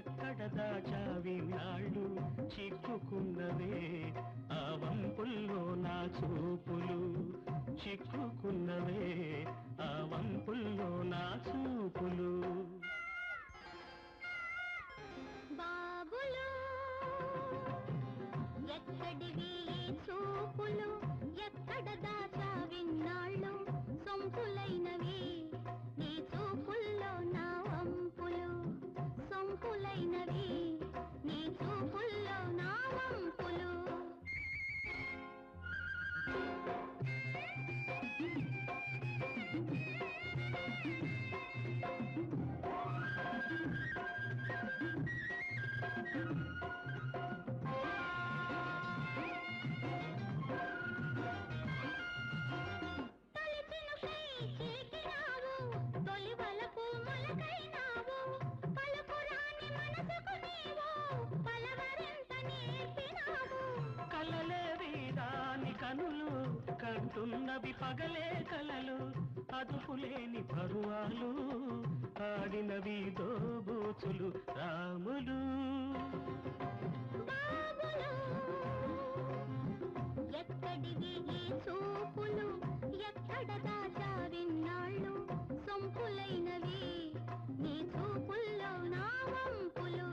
ఎక్కడ దాచావి నాళ్ళు చిక్కుకున్నవే ఆ వంపుల్లో నా చూపులు చిక్కుకున్నవే ఆ వంపుల్లో నా చూపులు బాబులు ఎక్కడివి ఈ చూపులు ఎక్కడ దాచా విన్నాళ్ళు సొంపులైనవి నీ చూపుల్లో నా వంపులు సొంపులైనవి నీ చూపుల్లో నా వంపులు తలిచిన చిలికినావు తొలి వలపు మొలకైనావు పలుకు రాని మనసుకు నీవు పలవరింత నేర్పినావు కలలేవి దాని కనులు కంటున్నవి పగలే కలలు అదుపులేని పరువాలు ఆడినవి దోబూచులు రాములు బాబులు ఎక్కడివి ఈ చూపులు ఎక్కడ దాచా విన్నాళ్ళు సొంపులైనవి నీ చూపుల్లో నా వంపులు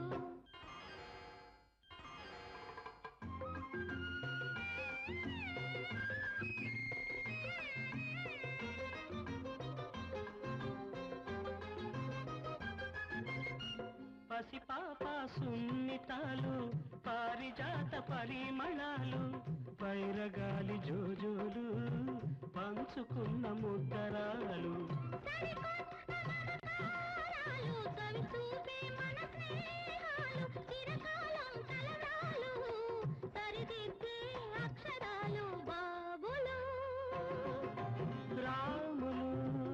పసిపాప సున్నితాలు పారిజాత పరిమళాలు పైరగాలి జోజోలు పంచుకున్న ముద్దరాలు సరికొత్త మమకారాలు, చవి చూపే మన స్నేహాలు, చిరకాలం కలరాలు, సరిదిద్దే అక్షరాలు బాబులు రాములు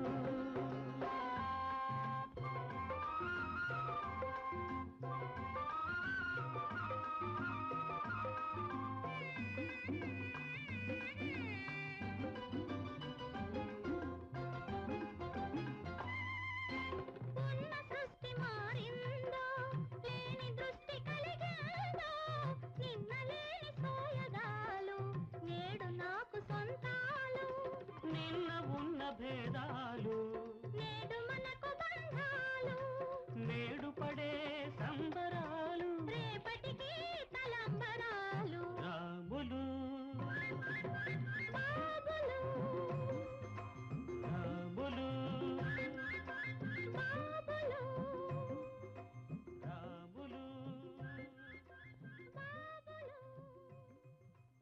ఉన్న సృష్టి మారిందో లేని దృష్టి కలిగిందో నిన్న లేని సోయగాలు నేడు నాకు సొంతాలు నిన్న ఉన్న భేదాలు నేడు మనకు బంధాలు నేడు పడే సంబరాలు రేపటికి తలంబరాలు రాములు